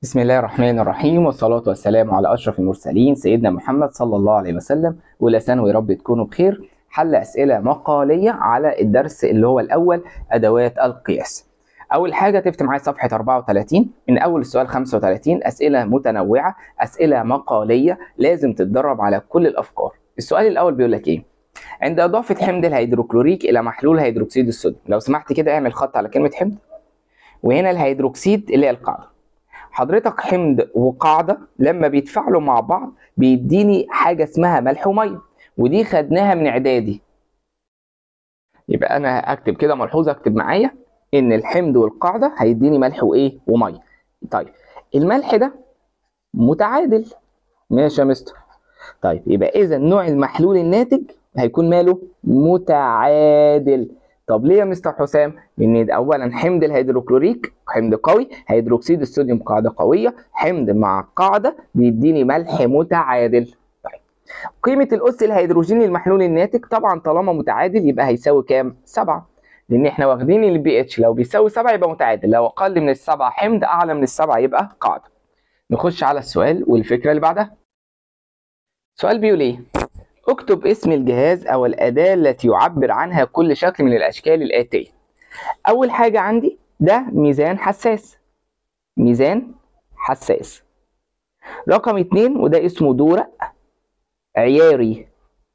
بسم الله الرحمن الرحيم والصلاة والسلام على أشرف المرسلين سيدنا محمد صلى الله عليه وسلم ولا سنة ويا رب تكونوا بخير حل أسئلة مقالية على الدرس اللي هو الأول أدوات القياس أول حاجة تفتح معايا صفحة 34 من أول السؤال 35 أسئلة متنوعة أسئلة مقالية لازم تتدرب على كل الأفكار السؤال الأول بيقول لك إيه عند إضافة حمض الهيدروكلوريك إلى محلول هيدروكسيد الصوديوم لو سمحت كده اعمل خط على كلمة حمض وهنا الهيدروكسيد اللي هي القاعدة حضرتك حمض وقاعدة لما بيتفاعلوا مع بعض بيديني حاجة اسمها ملح ومية ودي خدناها من إعدادي يبقى أنا أكتب كده ملحوظة أكتب معايا إن الحمض والقاعدة هيديني ملح وإيه ومية طيب الملح ده متعادل ماشي يا مستر طيب يبقى إذا نوع المحلول الناتج هيكون ماله متعادل طب ليه يا مستر حسام؟ لأن أولا حمض الهيدروكلوريك حمض قوي، هيدروكسيد الصوديوم قاعدة قوية، حمض مع قاعدة بيديني ملح متعادل. طيب قيمة الأس الهيدروجيني المحلول الناتج طبعا طالما متعادل يبقى هيساوي كام؟ 7 لأن احنا واخدين البي اتش لو بيساوي 7 يبقى متعادل، لو أقل من السبعة حمض أعلى من السبعة يبقى قاعدة. نخش على السؤال والفكرة اللي بعدها. السؤال بيقول إيه؟ اكتب اسم الجهاز او الاداه التي يعبر عنها كل شكل من الاشكال الاتيه اول حاجه عندي ده ميزان حساس ميزان حساس رقم اتنين وده اسمه دورق عياري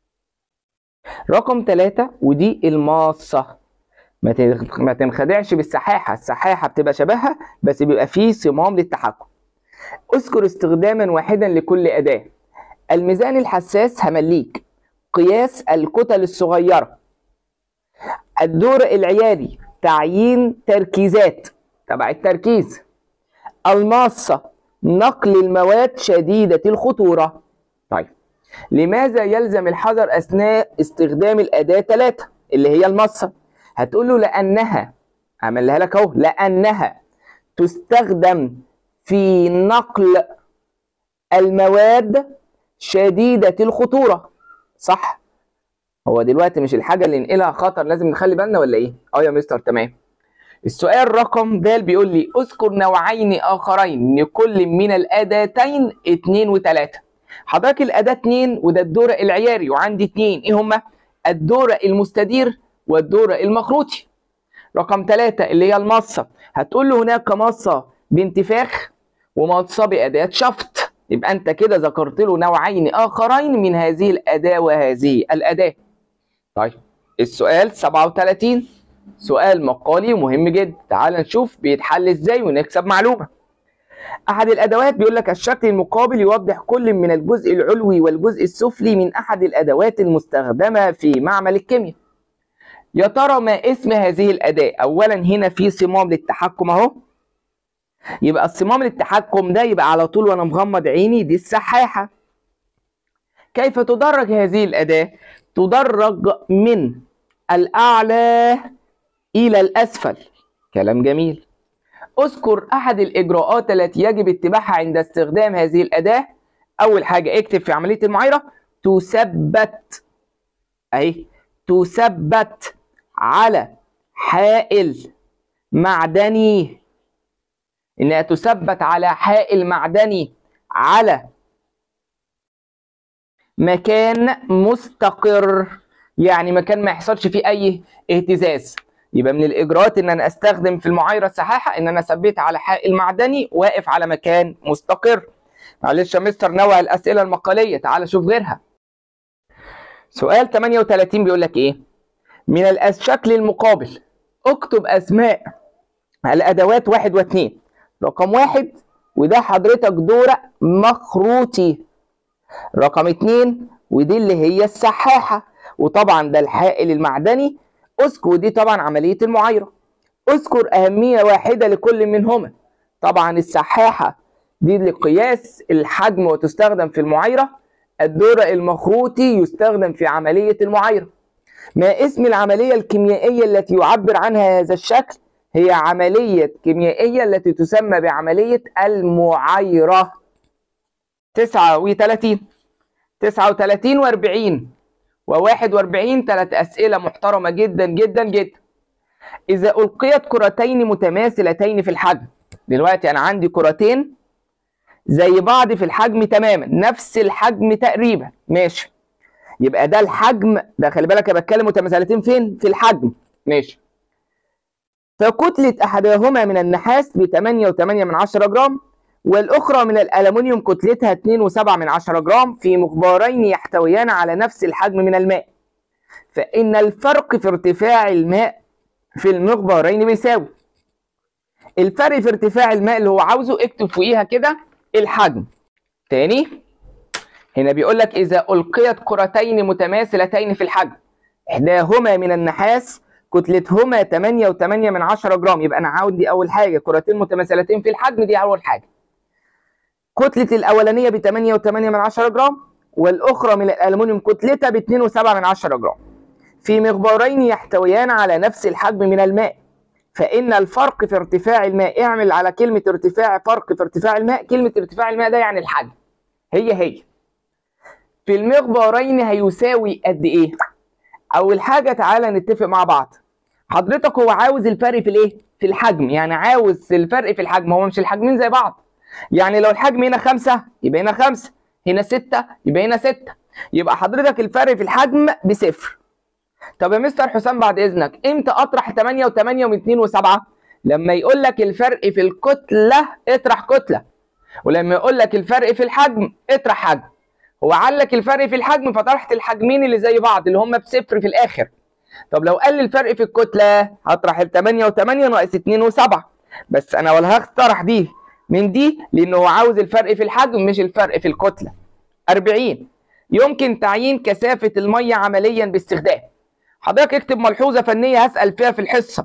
رقم تلاتة ودي الماصة ما تنخدعش بالسحاحة السحاحة بتبقى شبهها بس بيبقى فيه صمام للتحكم اذكر استخداما واحدا لكل أداة الميزان الحساس همليك قياس الكتل الصغيرة الدور العياري تعيين تركيزات تبع التركيز الماصة نقل المواد شديدة الخطورة طيب لماذا يلزم الحذر أثناء استخدام الأداة 3 اللي هي الماصة هتقول له لأنها أعملها لك أهو لأنها تستخدم في نقل المواد شديدة الخطورة صح هو دلوقتي مش الحاجة اللي ننقلها خطر لازم نخلي بالنا ولا ايه اه يا مستر تمام السؤال رقم د بيقول لي اذكر نوعين اخرين لكل من الاداتين اتنين وتلاتة حضرتك الاداة اتنين وده الدورة العياري وعندي اتنين ايه هما الدورة المستدير والدورة المخروطي رقم تلاتة اللي هي المصة هتقول له هناك مصة بانتفاخ ومصة بأداة شفط يبقى انت كده ذكرت له نوعين اخرين من هذه الاداه وهذه الاداه طيب السؤال 37 سؤال مقالي مهم جدا تعال نشوف بيتحل ازاي ونكسب معلومه احد الادوات بيقول لك الشكل المقابل يوضح كل من الجزء العلوي والجزء السفلي من احد الادوات المستخدمه في معمل الكيمياء يا ترى ما اسم هذه الاداه اولا هنا في صمام للتحكم اهو يبقى الصمام للتحكم ده يبقى على طول وانا مغمض عيني دي السحاحة كيف تدرج هذه الأداة؟ تدرج من الأعلى إلى الأسفل كلام جميل اذكر أحد الإجراءات التي يجب اتباعها عند استخدام هذه الأداة أول حاجة اكتب في عملية المعايرة تثبت أهي تثبت على حائل معدني انها تثبت على حائل معدني على مكان مستقر يعني مكان ما يحصلش فيه اي اهتزاز يبقى من الاجراءات ان انا استخدم في المعايره السحاحه ان انا ثبت على حائل معدني واقف على مكان مستقر معلش يا مستر نوع الاسئله المقاليه تعال شوف غيرها سؤال 38 بيقول لك ايه من الشكل المقابل اكتب اسماء الادوات واحد واثنين رقم واحد وده حضرتك دورق مخروطي رقم اتنين ودي اللي هي السحاحة وطبعا ده الحائل المعدني اذكر ودي طبعا عملية المعايرة اذكر أهمية واحدة لكل منهما طبعا السحاحة دي لقياس الحجم وتستخدم في المعايرة الدورق المخروطي يستخدم في عملية المعايرة ما اسم العملية الكيميائية التي يعبر عنها هذا الشكل هي عملية كيميائية التي تسمى بعملية المعايرة 39 39 و40 و41 ثلاث أسئلة محترمة جدا جدا جدا إذا ألقيت كرتين متماثلتين في الحجم دلوقتي أنا عندي كرتين زي بعض في الحجم تماما نفس الحجم تقريبا ماشي يبقى ده الحجم ده خلي بالك انا بتكلم متماثلتين فين في الحجم ماشي فكتلة أحدهما من النحاس ب 8.8 من 10 جرام والأخرى من الألمنيوم كتلتها 2.7 من 10 جرام في مخبارين يحتويان على نفس الحجم من الماء فإن الفرق في ارتفاع الماء في المخبارين بيساوي الفرق في ارتفاع الماء اللي هو عاوزه اكتب فوقيها كده الحجم تاني هنا بيقول لك إذا ألقيت كرتين متماثلتين في الحجم إحداهما من النحاس كتلتهما 8.8 من 10 جرام يبقى أنا عاودي أول حاجة كرتين متماثلتين في الحجم دي أول حاجة كتلة الأولانية ب 8.8 من 10 جرام والأخرى من الألمنيوم كتلتها ب 2.7 من 10 جرام في مقبارين يحتويان على نفس الحجم من الماء فإن الفرق في ارتفاع الماء اعمل على كلمة ارتفاع فرق في ارتفاع الماء كلمة ارتفاع الماء ده يعني الحجم هي هي في المقبارين هيساوي قد ايه اول حاجه تعالى نتفق مع بعض حضرتك هو عاوز الفرق في الايه في الحجم يعني عاوز الفرق في الحجم هو مش الحجمين زي بعض يعني لو الحجم هنا خمسة يبقى هنا خمسة هنا ستة يبقى هنا ستة يبقى حضرتك الفرق في الحجم بصفر طب يا مستر حسام بعد اذنك امتى اطرح 8 و8 و2 و7 لما يقول لك الفرق في الكتله اطرح كتله ولما يقول لك الفرق في الحجم اطرح حجم هو علك الفرق في الحجم فطرحت الحجمين اللي زي بعض اللي هم بصفر في الاخر طب لو قال لي الفرق في الكتله هطرح ال 8 و8 ناقص 2 و7 بس انا ولا هطرح دي من دي لانه هو عاوز الفرق في الحجم مش الفرق في الكتله 40 يمكن تعيين كثافه الميه عمليا باستخدام حضرتك اكتب ملحوظه فنيه هسال فيها في الحصه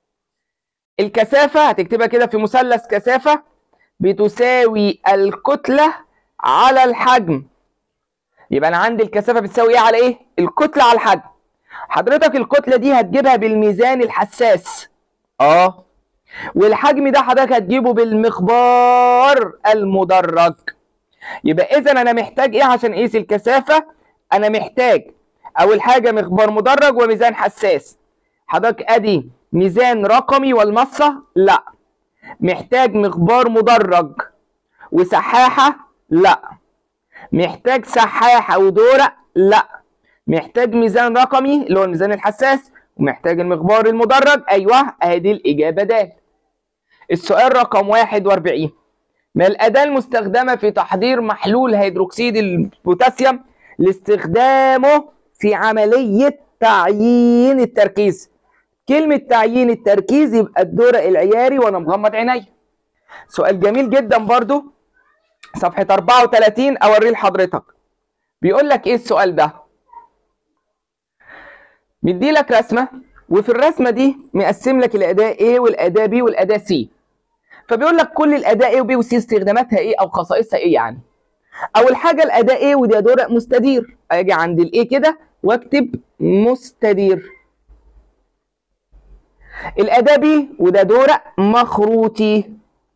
الكثافه هتكتبها كده في مثلث كثافه بتساوي الكتله على الحجم يبقى انا عندي الكثافه بتساوي ايه على ايه الكتله على الحجم حضرتك الكتله دي هتجيبها بالميزان الحساس اه والحجم ده حضرتك هتجيبه بالمخبار المدرج يبقى اذا انا محتاج ايه عشان اقيس الكثافه انا محتاج اول حاجه مخبار مدرج وميزان حساس حضرتك ادي ميزان رقمي والمصه لا محتاج مخبار مدرج وسحاحه لا محتاج سحاحه ودورق لا محتاج ميزان رقمي اللي هو الميزان الحساس ومحتاج المخبار المدرج ايوه ادي الاجابه د السؤال رقم 41 ما الاداه المستخدمه في تحضير محلول هيدروكسيد البوتاسيوم لاستخدامه في عمليه تعيين التركيز كلمه تعيين التركيز يبقى الدورق العياري وانا مغمض عينيا سؤال جميل جدا برضو صفحه 34 اوريه لحضرتك بيقول لك ايه السؤال ده مدي لك رسمه وفي الرسمه دي مقسم لك الاداء A والاداء B والاداء C فبيقول لك كل الاداء A وB وC استخداماتها ايه او خصائصها ايه يعني اول حاجه الاداء A وده دورق مستدير اجي عند الاي كده واكتب مستدير الاداء B وده دورق مخروطي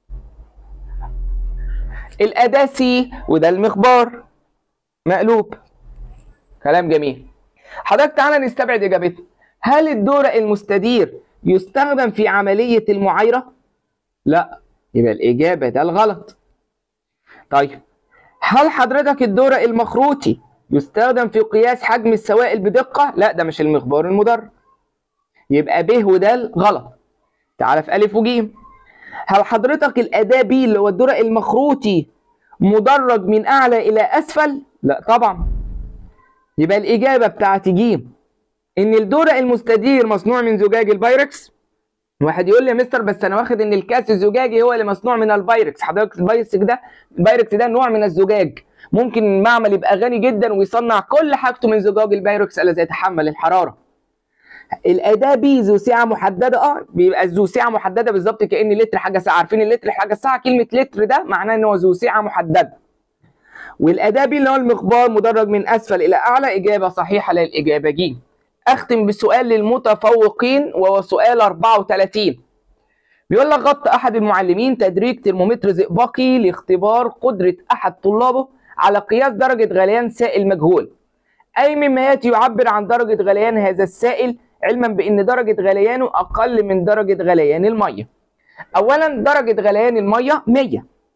الاداء C وده المخبار مقلوب كلام جميل حضرتك تعالى نستبعد اجابتنا هل الدورق المستدير يستخدم في عملية المعايرة؟ لا يبقى الإجابة ده الغلط طيب هل حضرتك الدورق المخروطي يستخدم في قياس حجم السوائل بدقة؟ لا ده مش المخبار المدرج يبقى ب ودال غلط تعالى في ألف وجيم هل حضرتك الأداة ب اللي هو الدورق المخروطي مدرج من أعلى إلى أسفل؟ لا طبعا يبقى الإجابة بتاعتي جيم ان الدورق المستدير مصنوع من زجاج البايركس واحد يقول لي يا مستر بس انا واخد ان الكاس الزجاجي هو اللي مصنوع من البايركس حضرتك البايركس ده البايركس ده نوع من الزجاج ممكن المعمل يبقى غني جدا ويصنع كل حاجته من زجاج البايركس الذي يتحمل الحراره الاداه بي ذو سعه محدده اه بيبقى ذو سعه محدده بالظبط كان لتر حاجه ساعه عارفين اللتر حاجه ساعه كلمه لتر ده معناه ان هو ذو سعه محدده والاداه بي اللي هو المخبار مدرج من اسفل الى اعلى اجابه صحيحه للاجابه ج اختم بسؤال للمتفوقين وهو سؤال 34 بيقول لك غط احد المعلمين تدريج ترمومتر زئبقي لاختبار قدره احد طلابه على قياس درجه غليان سائل مجهول اي مما ياتي يعبر عن درجه غليان هذا السائل علما بان درجه غليانه اقل من درجه غليان الميه اولا درجه غليان الميه 100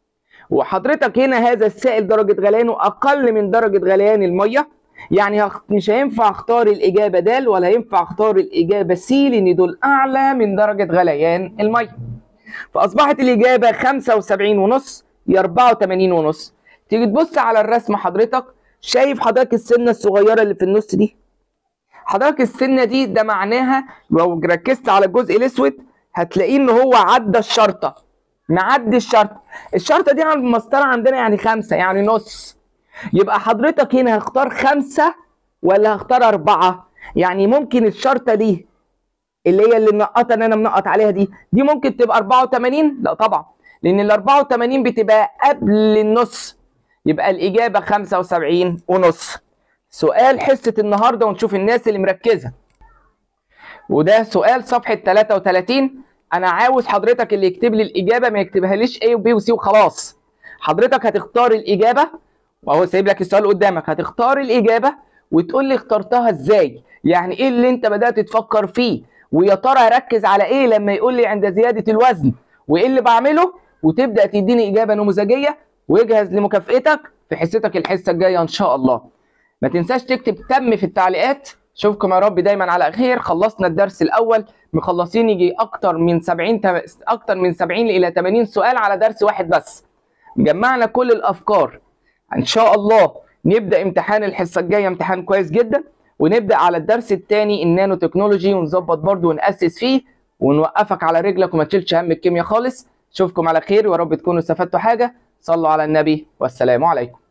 وحضرتك هنا هذا السائل درجة غليانه أقل من درجة غليان المية يعني هخ- مش هينفع اختار الإجابة د ولا ينفع اختار الإجابة س لأن دول أعلى من درجة غليان المية فأصبحت الإجابة 75 ونص يا 84 ونص تيجي تبص على الرسم حضرتك شايف حضرتك السنة الصغيرة اللي في النص دي حضرتك السنة دي ده معناها لو ركزت على الجزء الأسود هتلاقيه إن هو عدى الشرطة معدي الشرطة الشرطة دي على المسطرة عندنا يعني خمسة يعني نص يبقى حضرتك هنا هختار خمسة ولا هختار أربعة يعني ممكن الشرطة دي اللي هي اللي منقطة اللي أنا منقط عليها دي دي ممكن تبقى 84 لا طبعا لأن ال 84 بتبقى قبل النص يبقى الإجابة 75 ونص سؤال حصة النهاردة ونشوف الناس اللي مركزة وده سؤال صفحة 33 أنا عاوز حضرتك اللي يكتب لي الإجابة ما يكتبها ليش A و B و C وخلاص حضرتك هتختار الإجابة وهو سايب لك السؤال قدامك هتختار الإجابة وتقول لي اخترتها إزاي يعني إيه اللي أنت بدأت تفكر فيه ويا ترى هركز على إيه لما يقول لي عند زيادة الوزن وإيه اللي بعمله وتبدأ تديني إجابة نموذجية واجهز لمكافئتك في حصتك الحصة الجاية إن شاء الله ما تنساش تكتب تم في التعليقات اشوفكم يا رب دايما على خير خلصنا الدرس الاول مخلصين يجي اكتر من 70 اكتر من 70 الى 80 سؤال على درس واحد بس جمعنا كل الافكار ان شاء الله نبدا امتحان الحصه الجايه امتحان كويس جدا ونبدا على الدرس الثاني النانو تكنولوجي ونظبط برضو وناسس فيه ونوقفك على رجلك وما تشيلش هم الكيمياء خالص اشوفكم على خير ويا رب تكونوا استفدتوا حاجه صلوا على النبي والسلام عليكم